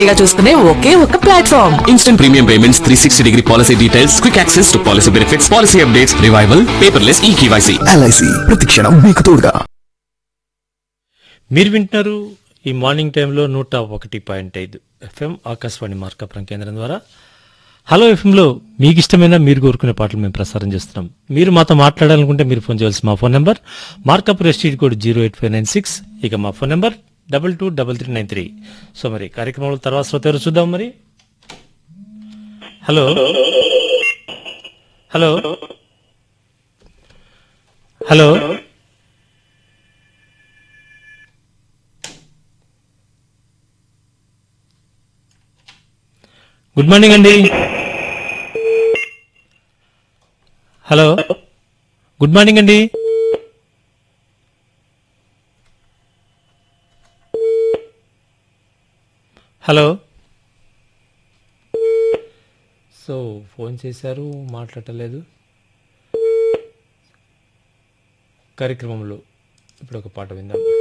గా చూసుకునే ఒకే ఒక platform Instant premium payments, 360 degree policy details, quick access to policy benefits, policy updates, revival, paperless e-KYC. LIC ప్రతిక్షణం మీకు తోడుగా మీరు వింటున్నారు ఈ మార్నింగ్ టైంలో నూట ఒకటి పాయింట్ ఐదు ఎఫ్ఎం ఆకాశవాణి మార్కాపురం కేంద్రం ద్వారా హలో ఎఫ్ఎంలో మీకు ఇష్టమైన మీరు కోరుకునే పాటలు మేము ప్రసారం చేస్తున్నాం మీరు మాతో మాట్లాడాలనుకుంటే మీరు ఫోన్ చేయాల్సిన మా phone number Markapuram STD code zero eight five nine six ఇక మా phone number double two double three nine three so మరి కార్యక్రమంలో తర్వాత శ్రోత ఎవరు చూద్దాం మరి hello hello hello good morning అండి హలో గుడ్ మార్నింగ్ అండి హలో సో ఫోన్ చేశారు మాట్లాడలేదు కార్యక్రమంలో ఇప్పుడు ఒక పాట విందాం